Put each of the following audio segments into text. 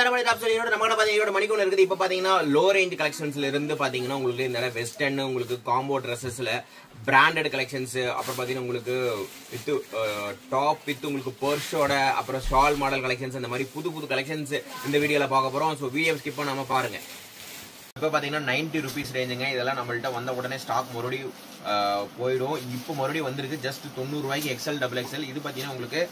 Taramani top சொல்லி நம்ம கடை பாத்தீங்கன்னா மணிக்கூட இருக்குது இப்போ பாத்தீங்கன்னா லோ ரேஞ்ச் கலெக்ஷன்ஸ்ல இருந்து பாத்தீங்கன்னா உங்களுக்கு இந்த வெஸ்டர்ன் உங்களுக்கு காம்போ ட்ரெஸ்ஸஸ்ல பிராண்டட் கலெக்ஷன்ஸ் அப்புறம் பாத்தீங்கன்னா உங்களுக்கு வித் டாப் வித் உங்களுக்கு பர்ஷோட அப்புறம் ஷால் மாடல் கலெக்ஷன்ஸ் இந்த மாதிரி புது புது கலெக்ஷன்ஸ் இந்த வீடியோல பார்க்க போறோம் ஸோ வீடியோ ஸ்கிப் பண்ணாம பாருங்க இப்போ பார்த்தீங்கன்னா நைன்ட்டி ருபீஸ் ரேஞ்சுங்க இதெல்லாம் நம்மள்ட்ட வந்த உடனே ஸ்டாக் மறுபடியும் அஹ், போயிடும் இப்போ மறுபடியும் வந்திருக்கு ஜஸ்ட் தொண்ணூறுரூவாய்க்கு எக்ஸல் டபுள் எக்ஸல் இது பார்த்தீங்கன்னா உங்களுக்கு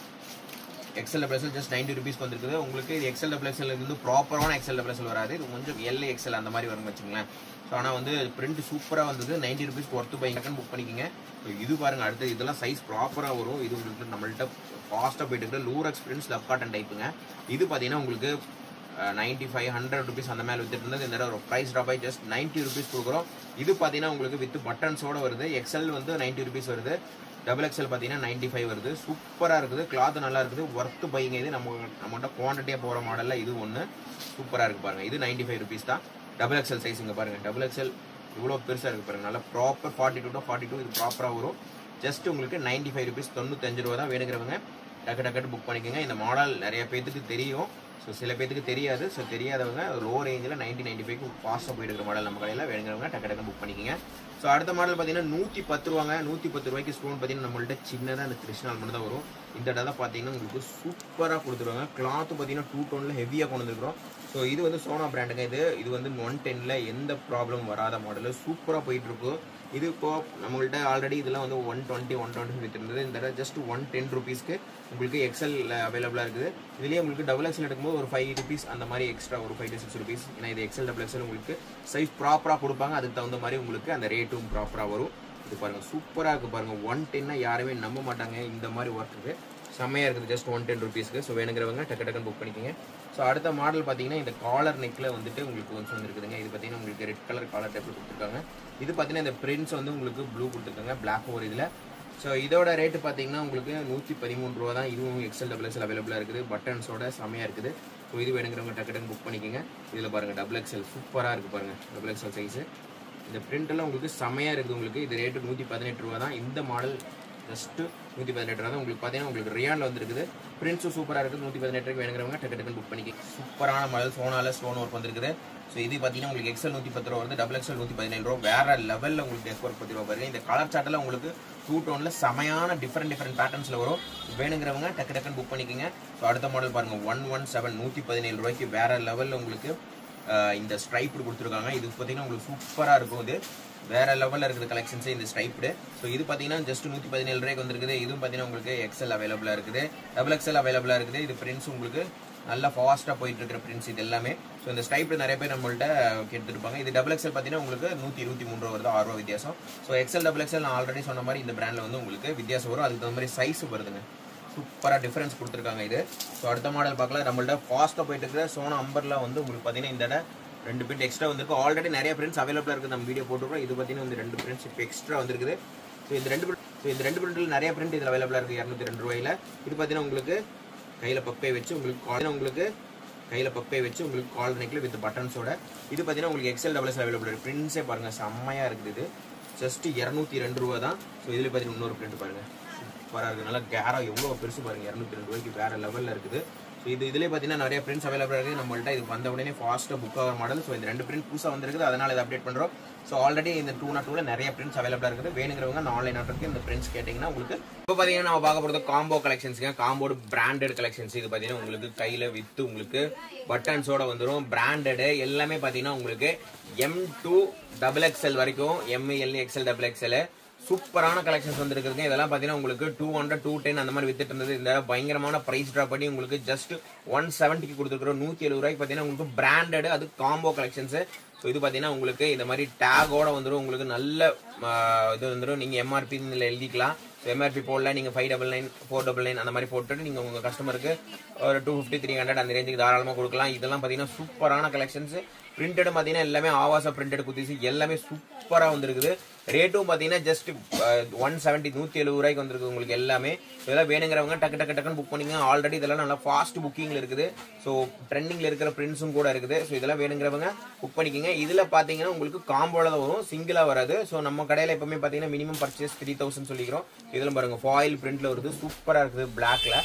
XL double XL just ninety rupees வந்திருக்குது உங்களுக்கு இது எக்ஸல் டபுள் எக்ஸல் இருந்து ப்ராப்பரான எக்ஸல் டபுள் எக்ஸல் வராது இது கொஞ்சம் எல் எக்ஸல் அந்த மாதிரி வரும் வச்சுங்களேன் ஸோ ஆனால் வந்து பிரிண்ட் சூப்பராக வந்தது ninety rupees worth buy book பண்ணிக்கோங்க ஸோ இது பாருங்க அடுத்து இதெல்லாம் சைஸ் ப்ராப்பராக வரும் இது உங்களுக்கு நம்மள்ட்ட ஃபாஸ்ட்டாக போயிட்டு இருக்குது லூரக்ஸ் பிரிண்ட்ஸ் லப் காட்டன் டைப்புங்க இது பார்த்தீங்கன்னா உங்களுக்கு நைன்டி ஃபைவ் ஹண்ட்ரட் ருபீஸ் அந்த மேலே வித்துட்டு இருந்தது இந்த தடவை ஒரு ப்ரைஸ் ட்ராப் ஆகி ஜஸ்ட் நைன்ட்டி ருபீஸ் கொடுக்குறோம் இது பார்த்தீங்கன்னா உங்களுக்கு வித் பட்டன்ஸோட வருது எக்ஸல் வந்து நைன்ட்டி ருபீஸ் வருது டபுள் எக்ஸல் பார்த்தீங்கன்னா நைன்ட்டி ஃபைவ் வருது சூப்பராக இருக்குது கிளாத் நல்லா இருக்குது ஒர்த்து பைங்க இது நம்ம நம்மகிட்ட குவான்டிட்டியாக போகிற மாடலில் இது ஒன்று சூப்பராக இருக்குது பாருங்க இது நைன்ட்டி ஃபைவ் ருபீஸ் தான் டபுள் எக்ஸல் சைஸ் இங்கே பாருங்க டபுள் எக்ஸல் இவ்வளோ பெருசாக இருக்குது பாருங்க நல்லா proper forty two to forty two இது ப்ராப்பராக வரும் ஜஸ்ட் உங்களுக்கு நைன்ட்டி ஃபைவ் ருபீஸ் தொண்ணூத்தஞ்சு ரூபா தான் வேணுங்கிறவங்க டக்கு டக்குன்னு புக் பண்ணிக்கோங்க இந்த மாடல் நிறைய பேத்துக்கு தெரியும் ஸோ சில பேத்துக்கு தெரியாது ஸோ தெரியாதவங்க லோ ரேஞ்சில் நைன்டி நைன்டி ஃபைவ் ஃபாஸ்ட்டாக போயிட்டு இருக்கிற மாடல் நம்ம கடையில் வேணுங்கிறவங்க டக்கு டக்கு புக் பண்ணிக்கோங்க ஸோ அடுத்த மாடல் பார்த்தீங்கன்னா நூற்றி பத்து ரூபாங்க நூற்றி பத்து ரூபாய்க்கு ஸ்டோன் பார்த்தீங்கன்னா நம்மள்ட்ட சின்னதாக இந்த கிருஷ்ணால் மட்டும் தான் வரும் இந்த இடம் பார்த்தீங்கன்னா உங்களுக்கு சூப்பராக கொடுத்துருவாங்க கிளாத்து பார்த்தீங்கன்னா டூ டோனில் ஹெவியாக கொண்டு வந்துருக்கிறோம் ஸோ இது வந்து சோனா பிராண்டுங்க இது இது வந்து ஒன் டென்னில் எந்த ப்ராப்ளம் வராத மாடல் சூப்பராக போயிட்டு இருக்கும் இது இப்போ நம்மள்ட்ட ஆல்ரெடி இதெல்லாம் வந்து one twenty one twenty with இருந்தது இந்த தடவை ஜஸ்ட் ஒன் டென் ருபீஸ்க்கு உங்களுக்கு எக்ஸல் அவைலபிளாக இருக்குது இதுலேயே உங்களுக்கு டபுள் எக்ஸல் எடுக்கும்போது ஒரு ஃபைவ் ருபீஸ் அந்த மாதிரி எக்ஸ்ட்ரா ஒரு ஃபைவ் டு சிக்ஸ் ருபீஸ் ஏன்னா இது எக்ஸல் டபுள் எக்ஸல் உங்களுக்கு சைஸ் ப்ராப்பராக கொடுப்பாங்க அதுக்கு தகுந்த மாதிரி உங்களுக்கு அந்த ரேட்டும் ப்ராப்பராக வரும் இது பாருங்க சூப்பராக இருக்குது பாருங்க ஒன் டென்னா யாருமே நம்ப மாட்டாங்க இந்த மாதிரி ஒர்க்குக்கு செம்மையாக இருக்குது ஜஸ்ட் ஒன் டென் ருபீஸ்க்கு ஸோ வேணுங்கிறவங்க டக்கு டக்குன்னு புக் பண்ணிக்கோங்க ஸோ அடுத்த மாடல் பார்த்தீங்கன்னா இந்த காலர் நெக்கில் வந்துட்டு உங்களுக்கு கொஞ்சம் வந்துருக்குதுங்க இது பார்த்தீங்கன்னா உங்களுக்கு ரெட் கலர் காலர் டைப்பில் கொடுத்துருக்காங்க இது பார்த்தீங்கன்னா இந்த பிரிண்ட்ஸ் வந்து உங்களுக்கு ப்ளூ கொடுத்துருக்காங்க பிளாக் ஓவர் இதில் ஸோ இதோட ரேட்டு பார்த்தீங்கன்னா உங்களுக்கு நூற்றி பதிமூணு ரூபா தான் இதுவும் எக்ஸல் டபுள் எக்ஸல் அவைலபிளாக இருக்குது பட்டன்ஸோட செமையாக இருக்குது ஸோ இது வேணுங்கிறவங்க டக்கு டக்கு புக் பண்ணிக்கோங்க இதில் பாருங்கள் டபுள் எக்ஸல் சூப்பராக இருக்குது பாருங்கள் டபுள் எக்ஸல் சைஸு இந்த print எல்லாம் உங்களுக்கு செமையாக இருக்குது உங்களுக்கு இது ரேட்டு நூற்றி பதினெட்டு ரூபா தான் இந்த மாடல் ஜஸ்ட்டு நூற்றி பதினெட்டு ரூபா தான் உங்களுக்கு பார்த்தீங்கன்னா உங்களுக்கு ரியானில் வந்துருக்குது பிரிண்ட்ஸும் சூப்பராக இருக்குது நூற்றி பதினெட்டுக்கு வேணுங்கிறவங்க டக்கு டக்குன்னு புக் பண்ணிக்க சூப்பரான மாடல் சோனால ஸ்டோன் ஒர்க் வந்துருக்குது ஸோ இது பார்த்தீங்கன்னா உங்களுக்கு எக்ஸல் நூற்றி பத்து ரூபா வருது டபுள் எக்ஸல் நூற்றி பதினேழு ரூபா வேற லெவலில் உங்களுக்கு எக்ஸ் ஒர்க் பத்து ரூபா பாருங்க இந்த கலர் சார்ட்டில் உங்களுக்கு டூ டோனில் செமையான டிஃப்ரெண்ட் டிஃப்ரெண்ட் பேட்டர்ன்ஸில் வரும் வேணுங்கிறவங்க டக்கு டக்குன்னு புக் பண்ணிக்கோங்க ஸோ அடுத்த மாடல் பாருங்கள் ஒன் ஒன் செவன் நூற்றி பதினேழு ரூபாய்க்கு வேற லெவலில் உங்களுக்கு ஆஹ் இந்த ஸ்ட்ரைப்டு கொடுத்துருக்காங்க இது பார்த்தீங்கன்னா உங்களுக்கு சூப்பராக இருக்கும் இது வேற லெவலில் இருக்குது கலெக்ஷன்ஸ் இந்த ஸ்ட்ரைப்டு ஸோ இது பார்த்தீங்கன்னா ஜஸ்ட் நூற்றி பதினேழு ரூபாய்க்கு வந்திருக்குது இதுவும் பார்த்தீங்கன்னா உங்களுக்கு எக்ஸல் அவைலபிளாக இருக்குது டபுள் எக்ஸல் அவைலபிளாக இருக்குது இது பிரிண்ட்ஸ் உங்களுக்கு நல்லா ஃபாஸ்ட்டாக போயிட்டு இருக்கிற பிரிண்ட்ஸ் இது எல்லாமே ஸோ இந்த ஸ்ட்ரைப்டு நிறைய பேர் நம்மள்ட்ட எடுத்துருப்பாங்க இது டபுள் எக்ஸல் பார்த்தீங்கன்னா உங்களுக்கு நூற்றி இருபத்தி மூணு ரூபா வருது ஆறு ரூபா வித்தியாசம் ஸோ எக்ஸல் டபுள் எக்ஸல் நான் ஆல்ரெடி சொன்ன மாதிரி இந்த பிராண்டில் வந்து உங்களுக்கு வித்தியாசம் வரும் அதுக்கு தகுந்த மாதிரி சைஸ் வருதுங்க சூப்பராக டிஃபரன்ஸ் கொடுத்துருக்காங்க இது ஸோ அடுத்த மாடல் பார்க்கலாம் நம்மள்ட்ட ஃபாஸ்ட்டாக போயிட்டு இருக்கிற சோனா அம்பர்லாம் வந்து உங்களுக்கு பார்த்தீங்கன்னா இந்த இடம் ரெண்டு பிரிண்ட் எக்ஸ்ட்ரா வந்திருக்கு ஆல்ரெடி நிறைய பிரிண்ட்ஸ் அவைலபிளாக இருக்குது நம்ம வீடியோ போட்டுருக்கோம் இது பார்த்தீங்கன்னா வந்து ரெண்டு பிரிண்ட்ஸ் இப்போ எக்ஸ்ட்ரா வந்திருக்குது ஸோ இந்த ரெண்டு print- ஸோ இந்த ரெண்டு பிரிண்டில் நிறைய பிரிண்ட் இதில் அவைலபிளாக இருக்குது இரநூத்தி ரெண்டு ரூபாயில் இது பார்த்தீங்கன்னா உங்களுக்கு கையில் பப்பை வச்சு உங்களுக்கு கால் உங்களுக்கு கையில் பப்பை வச்சு உங்களுக்கு கால் நெக்கில் வித் பட்டன்ஸோட இது பார்த்தீங்கன்னா உங்களுக்கு எக்ஸல் டபுள்ஸ் அவைலபிள் இருக்குது பிரிண்ட்ஸே பாருங்கள் செம்மையாக இருக்குது இது ஜஸ்ட் இரநூத்தி ரெண்டு ரூபா தான் ஸோ இதில் பார்த்தீங்கன்னா இன்னொரு பிரிண்ட் பாருங்கள் சூப்பராக இருக்குது நல்லா கேரா எவ்வளோ பெருசு பாருங்க இரநூத்தி ரெண்டு ரூபாய்க்கு வேற லெவலில் இருக்குது ஸோ இது இதுலேயே பார்த்தீங்கன்னா நிறைய பிரிண்ட்ஸ் அவைலபிளாக இருக்குது நம்மள்ட்ட இது வந்த உடனே ஃபாஸ்ட்டாக புக் ஆகிற மாடல் ஸோ இந்த ரெண்டு பிரிண்ட் புதுசாக வந்திருக்குது அதனால் இதை அப்டேட் பண்ணுறோம் ஸோ ஆல்ரெடி இந்த டூ நாட் டூவில் நிறைய பிரிண்ட்ஸ் அவைலபிளாக இருக்குது வேணுங்கிறவங்க அந்த ஆன்லைன் ஆர்டருக்கு இந்த பிரிண்ட்ஸ் கேட்டிங்கன்னா உங்களுக்கு இப்போ பார்த்தீங்கன்னா நம்ம பார்க்க போகிறது காம்போ கலெக்ஷன்ஸுங்க காம்போடு பிராண்டட் கலெக்ஷன்ஸ் இது பார்த்தீங்கன்னா உங்களுக்கு கையில் வித்து உங்களுக்கு பட்டன்ஸோட வந்துடும் பிராண்டடு எல்லாமே பார்த்தீங்கன்னா உங்களுக்கு எம் டூ டபுள் எக்ஸ்எல் வரைக்கும் எம்எல் எக்ஸ்எல் டபுள் எக்ஸ்எல் சூப்பரான கலெக்ஷன்ஸ் வந்துருக்குதுங்க இதெல்லாம் பார்த்தீங்கன்னா உங்களுக்கு டூ ஹண்ட்ரட் டூ டென் அந்த மாதிரி வித்துட்டு இருந்தது இந்த பயங்கரமான ப்ரைஸ் ட்ராப் பண்ணி உங்களுக்கு ஜஸ்ட் ஒன் செவன்ட்டிக்கு கொடுத்துருக்குறோம் நூற்றி எழுபது ரூபாய்க்கு பார்த்தீங்கன்னா உங்களுக்கு பிராண்டட் அது காம்போ கலெக்ஷன்ஸ் ஸோ இது பார்த்தீங்கன்னா உங்களுக்கு இந்த மாதிரி டேகோட வந்துடும் உங்களுக்கு நல்ல ஆ, இது வந்துடும் நீங்கள் எம்ஆர்பி இதில் எழுதிக்கலாம் எம்ஆர்பி போடல நீங்கள் five double nine four double nine அந்த மாதிரி போட்டுட்டு நீங்கள் உங்கள் கஸ்டமருக்கு ஒரு டூ ஃபிஃப்டி த்ரீ ஹண்ட்ரட் அந்த ரேஞ்சுக்கு தாராளமாக கொடுக்கலாம் இதெல்லாம் பார்த்தீங்கன்னா சூப்பரான கலெக்ஷன்ஸ் பிரிண்டட் பார்த்தீங்கன்னா எல்லாமே ஆவாச பிரிண்டட் குத்திஸ் எல்லாமே சூப்பராக வந்திருக்குது ரேட்டும் பார்த்தீங்கன்னா ஜஸ்ட் ஒன் செவன்ட்டி நூற்றி எழுபது ரூபாய்க்கு வந்திருக்கு உங்களுக்கு எல்லாமே இதெல்லாம் வேணுங்கிறவங்க டக்கு டக்கு டக்குன்னு புக் பண்ணிங்க ஆல்ரெடி இதெல்லாம் நல்லா ஃபாஸ்ட் புக்கிங்கில் இருக்குது ஸோ ட்ரெண்டிங்கில் இருக்கிற பிரிண்ட்ஸும் கூட இருக்குது ஸோ இதெல்லாம் வேணுங்கிறவங்க புக் பண்ணிக்கோங்க இதில் பார்த்தீங்கன்னா உங்களுக்கு காம்போல தான் வரும் சிங்கிளாக வராது ஸோ நம்ம கடையில் எப்பவுமே பார்த்தீங்கன்னா மினிமம் பர்ச்சேஸ் த்ரீ தௌசண்ட் சொல்லிக்கிறோம் இதில் பாருங்க ஃபாயில் பிரிண்ட்ல வருது சூப்பராக இருக்குது பிளாக்ல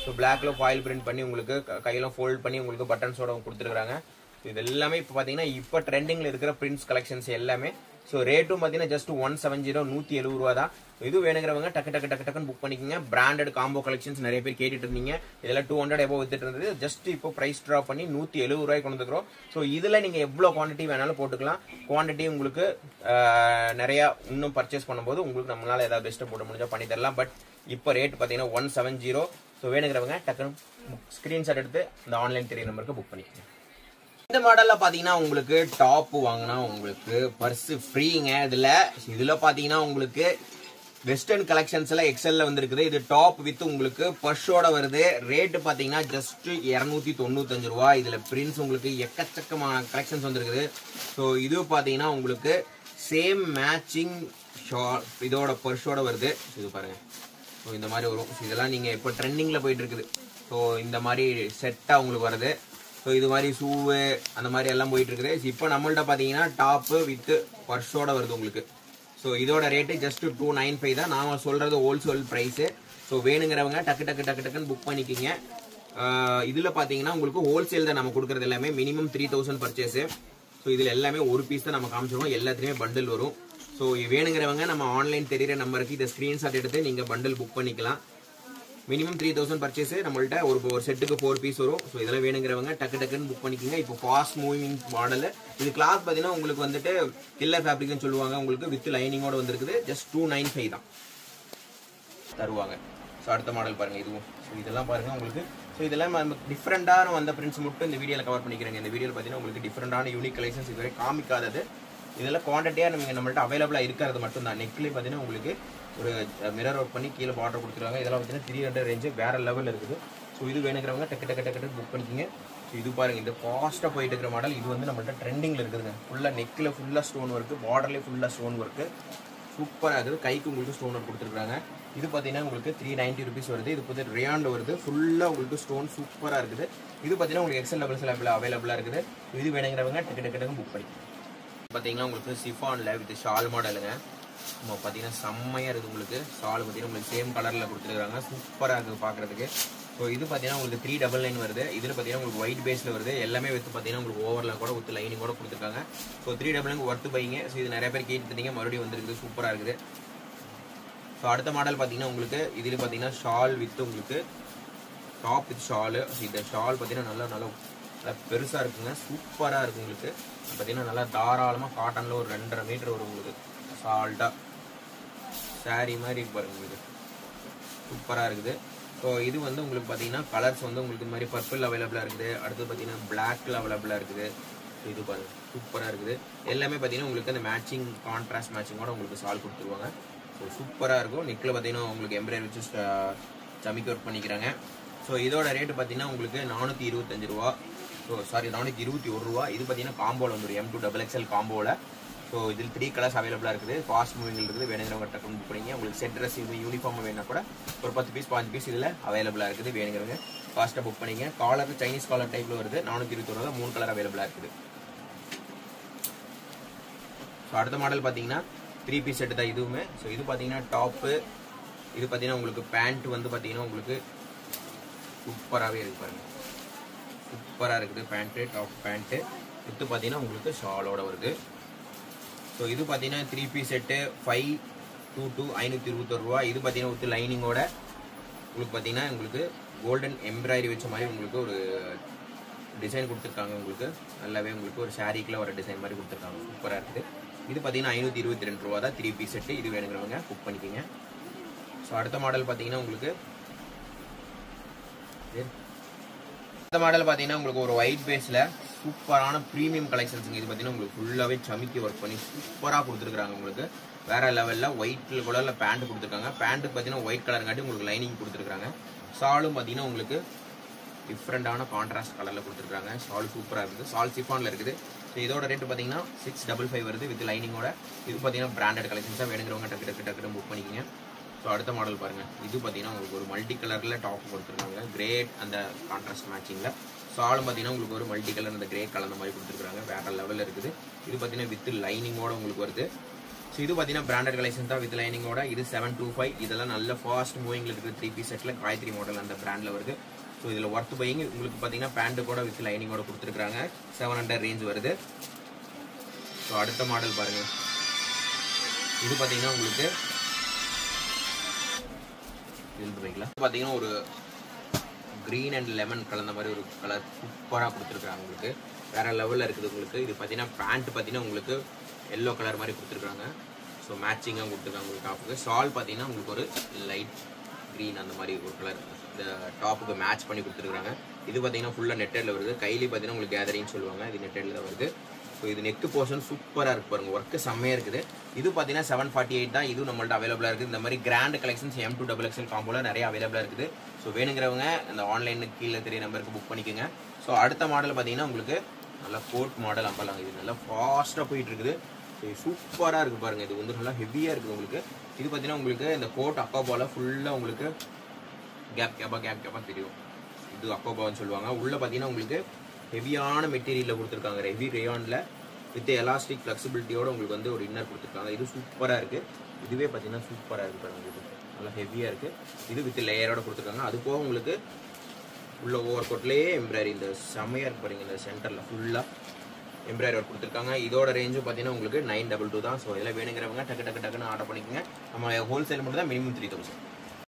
ஸோ பிளாக்ல ஃபாயில் பிரிண்ட் பண்ணி உங்களுக்கு க- கையெல்லாம் ஃபோல்ட் பண்ணி உங்களுக்கு பட்டன்ஸோட கொடுத்துருக்காங்க இது எல்லாமே இப்போ பார்த்தீங்கன்னா இப்போ ட்ரெண்டிங்கில் இருக்கிற பிரிண்ட்ஸ் கலெக்ஷன்ஸ் எல்லாமே ஸோ ரேட்டும் பார்த்தீங்கன்னா ஜஸ்ட் ஒன் செவன் ஜீரோ நூற்றி எழுபது ரூபா தான் இது வேணுங்கிறவங்க டக்கு டக்கு டக்கு டக்குன்னு புக் பண்ணிக்கோங்க பிராண்டட் காம்போ கலெக்ஷன்ஸ் நிறைய பேர் கேட்டுட்டு இருந்தீங்க இதெல்லாம் டூ ஹண்ட்ரட் எபோ வித்துட்டு இருந்தது ஜஸ்ட் இப்போ ப்ரைஸ் ட்ராப் பண்ணி நூற்றி எழுபது ரூபாய்க்கு கொண்டு வந்துக்கிறோம் ஸோ இதில் நீங்கள் எவ்வளோ குவான்டிட்டி வேணாலும் போட்டுக்கலாம் குவான்டிட்டி உங்களுக்கு ஆஹ், நிறைய இன்னும் பர்ச்சேஸ் பண்ணும்போது உங்களுக்கு நம்மளால ஏதாவது பெஸ்ட்டு போட முடிஞ்சா பண்ணி தரலாம் பட் இப்போ ரேட் பார்த்தீங்கன்னா ஒன் செவன் ஜீரோ ஸோ வேணுங்கிறவங்க டக்குன்னு ஸ்க்ரீன்ஷாட் எடுத்து இந்த ஆன்லைன் தெரிய நம்பருக்கு புக் பண்ணிக்கோங்க இந்த மாடல்ல பாத்தீங்கன்னா உங்களுக்கு டாப் வாங்கினா உங்களுக்கு பர்ஸ் ஃப்ரீங்க இதுல இதுல பாத்தீங்கன்னா உங்களுக்கு வெஸ்டர்ன் கலெக்ஷன்ஸ்ல எக்ஸல்ல வந்திருக்குது இது டாப் வித் உங்களுக்கு பர்ஷோட வருது ரேட் பாத்தீங்கன்னா ஜஸ்ட் இருநூத்தி தொண்ணூத்தஞ்சு ரூபா இதுல பிரிண்ட்ஸ் உங்களுக்கு எக்கச்சக்கமான கலெக்ஷன்ஸ் வந்திருக்குது ஸோ இது பாத்தீங்கன்னா உங்களுக்கு சேம் மேட்சிங் ஷால் இதோட பர்ஷோட வருது இது பாருங்க ஸோ இந்த மாதிரி வரும் So இதெல்லாம் நீங்கள் இப்போ ட்ரெண்டிங்கில் போயிட்டு இருக்குது ஸோ இந்த மாதிரி செட்டாக உங்களுக்கு வருது ஸோ இது மாதிரி ஷூவு அந்த மாதிரி எல்லாம் போயிட்டு இருக்குது இப்போ நம்மள்ட்ட பார்த்தீங்கன்னா டாப்பு வித் பர்ஸோட வருது உங்களுக்கு ஸோ இதோட rate just two nine five தான் நான் சொல்கிறது ஹோல்சேல் ப்ரைஸு ஸோ வேணுங்கிறவங்க டக்கு டக்கு டக்கு டக்குன்னு புக் பண்ணிக்கிங்க இதில் பார்த்தீங்கன்னா உங்களுக்கு ஹோல்சேல் தான் நம்ம கொடுக்குறது எல்லாமே minimum three thousand purchase so இதில் எல்லாமே ஒரு பீஸ் தான் நம்ம காமிச்சிருக்கோம் எல்லாத்துலேயுமே பண்டில் வரும் ஸோ வேணுங்கிறவங்க நம்ம ஆன்லைன் தெரியிற நம்பருக்கு இதை ஸ்க்ரீன்ஷாட் எடுத்து நீங்கள் பண்டில் புக் பண்ணிக்கலாம் மினிமம் த்ரீ தௌசண்ட் பர்ச்சேஸ் நம்மள்ட்ட ஒரு ஒரு செட்டுக்கு ஃபோர் பீஸ் வரும் ஸோ இதெல்லாம் வேணுங்கிறவங்க டக்கு டக்குன்னு புக் பண்ணிக்கோங்க இப்போ ஃபாஸ்ட் மூவிங் மாடல் இது கிளாத் பார்த்தீங்கன்னா உங்களுக்கு வந்துட்டு கில்லர் ஃபேப்ரிக்னு சொல்லுவாங்க உங்களுக்கு வித் லைனிங்கோட வந்திருக்குது ஜஸ்ட் டூ நைன் ஃபைவ் தான் தருவாங்க ஸோ அடுத்த மாடல் பாருங்க இதுவும் ஸோ இதெல்லாம் பாருங்க உங்களுக்கு ஸோ இதெல்லாம் நம்ம டிஃப்ரெண்டான வந்த பிரிண்ட்ஸ் மட்டும் இந்த வீடியோவில் கவர் பண்ணிக்கிறேங்க இந்த வீடியோவில் பார்த்தீங்கன்னா உங்களுக்கு டிஃப்ரெண்டான யூனிக் கலெக்ஷன்ஸ் இதுவரை காமிக்காதது இதெல்லாம் குவான்டிட்டியாக நம்ம நம்மள்ட்ட அவைலபிளாக இருக்கிறது மட்டும் தான் நெக்லேயே பார்த்தீங்கன்னா உங்களுக்கு ஒரு மிரர் ஒர்க் பண்ணி கீழே பார்டர் கொடுத்துருக்காங்க இதெல்லாம் பார்த்தீங்கன்னா த்ரீ ஹண்ட்ரட் ரேஞ்சு வேற லெவலில் இருக்குது ஸோ இது வேணுங்கிறவங்க டக்கு டக்கு டக்கு புக் பண்ணிக்கிங்க ஸோ இது பாருங்க இந்த ஃபாஸ்ட்டாக போயிட்டு இருக்கிற மாடல் இது வந்து நம்மள்ட்ட ட்ரெண்டிங்கில் இருக்குதுங்க ஃபுல்லாக நெக்கில் ஃபுல்லாக ஸ்டோன் ஒர்க்கு பார்டர்லேயே ஃபுல்லாக ஸ்டோன் ஒர்க்கு சூப்பராக இருக்குது கைக்கு உங்களுக்கு ஸ்டோன் ஒர்க் கொடுத்துருக்காங்க இது பார்த்தீங்கன்னா உங்களுக்கு த்ரீ நைன்ட்டி ருபீஸ் வருது இது வந்து ரியாண்ட் வருது ஃபுல்லாக உங்களுக்கு ஸ்டோன் சூப்பராக இருக்குது இது பார்த்தீங்கன்னா உங்களுக்கு எக்ஸல் லெவல்ஸ் அவைலபிளாக இருக்குது இது வேணுங்கிறவங்க டக்கு டக்கு டக்கு புக் பண்ணி பார்த்தீங்கன்னா உங்களுக்கு சிஃபானில் வித் ஷால் மாடலுங்க நம்ம பார்த்தீங்கன்னா செம்மையாக இருக்குது உங்களுக்கு ஷால் பார்த்தீங்கன்னா உங்களுக்கு சேம் கலரில் கொடுத்துருக்காங்க சூப்பராக இருக்குது பார்க்குறதுக்கு ஸோ இது பார்த்தீங்கன்னா உங்களுக்கு த்ரீ டபுள் நைன் வருது இதில் பார்த்தீங்கன்னா உங்களுக்கு ஒயிட் பேஸில் வருது எல்லாமே வித்து பார்த்தீங்கன்னா உங்களுக்கு ஓவரில் கூட வித் லைனிங் கூட கொடுத்துருக்காங்க so three double nine worth பைங்க ஸோ இது நிறைய பேர் கேட்டுருந்தீங்க மறுபடியும் வந்திருக்குது சூப்பராக இருக்குது ஸோ அடுத்த மாடல் பார்த்தீங்கன்னா உங்களுக்கு இதில் பார்த்தீங்கன்னா ஷால் வித் உங்களுக்கு டாப் வித் ஷாலு இந்த ஷால் பார்த்தீங்கன்னா நல்லா நல்லா நல்லா பெருசாக இருக்குங்க சூப்பராக இருக்கும் உங்களுக்கு பார்த்தீங்கன்னா நல்லா தாராளமாக காட்டனில் ஒரு ரெண்டரை மீட்டர் வரும் உங்களுக்கு சால்ட்டாக saree மாதிரி இருக்கு பாருங்க உங்களுக்கு சூப்பராக இருக்குது ஸோ இது வந்து உங்களுக்கு பார்த்தீங்கன்னா கலர்ஸ் வந்து உங்களுக்கு இந்த மாதிரி பர்பிள் அவைலபிளாக இருக்குது அடுத்து பார்த்தீங்கன்னா பிளாக்ல அவைலபிளாக இருக்குது ஸோ இது பாருங்க சூப்பராக இருக்குது எல்லாமே பார்த்தீங்கன்னா உங்களுக்கு அந்த மேட்சிங் கான்ட்ராஸ்ட் மேட்சிங்கோட உங்களுக்கு சால் கொடுத்துருவாங்க ஸோ சூப்பராக இருக்கும் நெக்கில் பார்த்தீங்கன்னா உங்களுக்கு எம்ப்ராய்டரி வச்சு சமிக்கி ஒர்க் பண்ணிக்கிறாங்க ஸோ இதோட ரேட்டு பார்த்தீங்கன்னா உங்களுக்கு நானூற்றி இருபத்தஞ்சு ரூபா ஸோ சாரி நானூற்றி இருபத்தி ஒரு ரூபா இது பார்த்தீங்கன்னா காம்போவில் வந்துடும் எம் டூ டபுள் எக்ஸ்எல் காம்போவில் ஸோ இதில் த்ரீ கலர்ஸ் அவைலபிளாக இருக்குது ஃபாஸ்ட் மூவிங் இருக்குது வேணுங்கிறவங்க டக்குனு புக் பண்ணிங்க உங்களுக்கு செட் ட்ரெஸ் இது யூனிஃபார்ம் வேணும்னா கூட ஒரு பத்து பீஸ் பாஞ்சு பீஸ் இதில் அவைலபிளாக இருக்குது வேணுங்கிறவங்க ஃபாஸ்ட்டாக புக் பண்ணிங்க காலர் சைனீஸ் காலர் டைப்பில் வருது நானூற்றி இருபத்தி ரூபா மூணு கலர் அவைலபிளாக இருக்குது ஸோ அடுத்த மாடல் பார்த்தீங்கன்னா த்ரீ பீஸ் செட்டு தான் இதுவுமே ஸோ இது பார்த்தீங்கன்னா டாப்பு இது பார்த்தீங்கன்னா உங்களுக்கு பேண்ட் வந்து பார்த்தீங்கன்னா உங்களுக்கு சூப்பராகவே இருக்கு பாருங்க சூப்பராக இருக்குது பேண்ட்டு டாப் பேண்ட்டு வித்து பார்த்தீங்கன்னா உங்களுக்கு ஷாலோட வருது ஸோ இது பார்த்தீங்கன்னா three piece set five two two ஐநூற்றி இருபத்தொரு ரூபா இது பார்த்தீங்கன்னா வித் லைனிங்கோட உங்களுக்கு பார்த்தீங்கன்னா உங்களுக்கு கோல்டன் எம்ப்ராய்டரி வச்ச மாதிரி உங்களுக்கு ஒரு டிசைன் கொடுத்துருக்காங்க உங்களுக்கு நல்லாவே உங்களுக்கு ஒரு ஷாரிக்கில் வர டிசைன் மாதிரி கொடுத்துருக்காங்க சூப்பராக இருக்குது இது பார்த்தீங்கன்னா ஐநூற்றி இருபத்தி ரெண்டு ரூபா தான் த்ரீ பீஸ் செட்டு இது வேணுங்கிறவங்க புக் பண்ணிக்கோங்க ஸோ அடுத்த மாடல் பார்த்தீங்கன்னா உங்களுக்கு இந்த மாடல் பார்த்தீங்கன்னா உங்களுக்கு ஒரு ஒயிட் பேஸில் சூப்பரான ப்ரீமியம் கலெக்ஷன்ஸுங்க இது பார்த்தீங்கன்னா உங்களுக்கு ஃபுல்லாகவே சமிக்கி ஒர்க் பண்ணி சூப்பராக கொடுத்துருக்காங்க உங்களுக்கு வேற லெவலில் ஒயிட் கலரில் பேண்ட் கொடுத்துருக்காங்க பேண்ட்டுக்கு பார்த்தீங்கன்னா ஒயிட் கலருங்காட்டி உங்களுக்கு லைனிங் கொடுத்துருக்காங்க ஷாலும் பார்த்தீங்கன்னா உங்களுக்கு டிஃப்ரெண்டான கான்ட்ராஸ்ட் கலரில் கொடுத்துருக்காங்க ஷால் சூப்பராக இருக்குது ஷால் சிஃபானில் இருக்குது ஸோ இதோட ரேட் பார்த்தீங்கன்னா சிக்ஸ் டபுள் ஃபைவ் வருது வித் லைனிங்கோட இது பார்த்தீங்கன்னா பிராண்டட் கலெக்ஷன்ஸாக வேணுங்கிறவங்க டக்கு டக்கு டக்கு புக் பண்ணிக்கோங்க ஸோ அடுத்த மாடல் பாருங்க இது பார்த்தீங்கன்னா உங்களுக்கு ஒரு மல்டி கலரில் டாப் கொடுத்துருக்காங்க கிரேட் அந்த கான்ட்ராஸ்ட் மேட்சிங்கில் ஷாலும் பார்த்தீங்கன்னா உங்களுக்கு ஒரு மல்டி கலர் அந்த கிரே கலந்த மாதிரி கொடுத்துருக்காங்க வேற லெவலில் இருக்குது இது பார்த்தீங்கன்னா வித் லைனிங்கோட உங்களுக்கு வருது ஸோ இது பார்த்தீங்கன்னா பிராண்டட் கலெக்ஷன் தான் வித் லைனிங்கோட இது செவன் டூ ஃபைவ் இதெல்லாம் நல்ல ஃபாஸ்ட் மூவிங்ல இருக்குது த்ரீ பீஸ் செட்டில் காயத்ரி மாடல் அந்த பிராண்டில் வருது ஸோ இதில் ஒர்த் பையிங் உங்களுக்கு பார்த்தீங்கன்னா பேண்ட் கூட வித் லைனிங்கோட கொடுத்துருக்காங்க செவன் ஹண்ட்ரட் ரேஞ்ச் வருது ஸோ அடுத்த மாடல் பாருங்க இது பார்த்தீங்கன்னா உங்களுக்கு இது பைக்கில் பார்த்தீங்கன்னா ஒரு க்ரீன் அண்ட் லெமன் கலந்த மாதிரி ஒரு கலர் சூப்பராக கொடுத்துருக்காங்க உங்களுக்கு வேற லெவலில் இருக்குது உங்களுக்கு இது பார்த்தீங்கன்னா பேண்ட் பார்த்தீங்கன்னா உங்களுக்கு எல்லோ கலர் மாதிரி கொடுத்துருக்காங்க ஸோ மேட்சிங்காக கொடுத்துருக்காங்க உங்களுக்கு டாப்புக்கு ஷால் பார்த்தீங்கன்னா உங்களுக்கு ஒரு லைட் க்ரீன் அந்த மாதிரி ஒரு கலர் இந்த டாப்புக்கு மேட்ச் பண்ணி கொடுத்துருக்காங்க இது பார்த்தீங்கன்னா ஃபுல்லாக நெட்டடில் வருது கைலி பார்த்தீங்கன்னா உங்களுக்கு கேதரின்னு சொல்லுவாங்க இது நெட்டடில் தான் வருது ஸோ இது நெக் போர்ஷன் சூப்பராக இருக்கு பாருங்க ஒர்க்கு செம்மையாக இருக்குது இது பார்த்தீங்கன்னா செவன் ஃபார்ட்டி எயிட் தான் இதுவும் நம்மள்ட்ட அவைலபிளாக இருக்குது இந்த மாதிரி grand collections M two double XL காம்போல நிறைய அவைலபிளாக இருக்குது ஸோ வேணுங்கிறவங்க இந்த ஆன்லைனுக்கு கீழே தெரிய நம்பருக்கு புக் பண்ணிக்கோங்க ஸோ அடுத்த மாடல் பார்த்தீங்கன்னா உங்களுக்கு நல்லா கோட் மாடல் அம்பலாங்க இது நல்லா ஃபாஸ்ட்டாக போயிட்டு இருக்குது ஸோ சூப்பராக இருக்குது பாருங்க இது வந்து நல்லா ஹெவியாக இருக்குது உங்களுக்கு இது பார்த்தீங்கன்னா உங்களுக்கு இந்த கோட் அக்காபால ஃபுல்லாக உங்களுக்கு கேப் கேப்பாக கேப் கேப்பாக தெரியும் இது அக்கோபான்னு சொல்லுவாங்க உள்ளே பார்த்தீங்கன்னா உங்களுக்கு ஹெவியான மெட்டீரியலில் கொடுத்துருக்காங்க ஹெவி ரேயானில் வித் எலாஸ்டிக் ஃப்ளெக்சிபிலிட்டியோட உங்களுக்கு வந்து ஒரு இன்னர் கொடுத்துருக்காங்க இது சூப்பராக இருக்குது இதுவே பார்த்தீங்கன்னா சூப்பராக இருக்குது பாருங்க இது நல்லா ஹெவியாக இருக்குது இது வித் லேயரோட கொடுத்துருக்காங்க அது போக உங்களுக்கு உள்ள ஓவர் கோட்லேயே எம்ப்ராய்டரி இந்த செம்மையாக இருக்கு பாருங்க இந்த சென்டரில் ஃபுல்லாக எம்ப்ராய்டரி ஒர்க் கொடுத்துருக்காங்க இதோட ரேஞ்சும் பார்த்தீங்கன்னா உங்களுக்கு நைன் டபுள் டூ தான் ஸோ இதில் வேணுங்கிறவங்க டக்கு டக்கு டக்குன்னு ஆர்டர் பண்ணிக்கோங்க நம்ம ஹோல்சேல் மட்டும் தான் மினிமம் த்ரீ தௌசண்ட்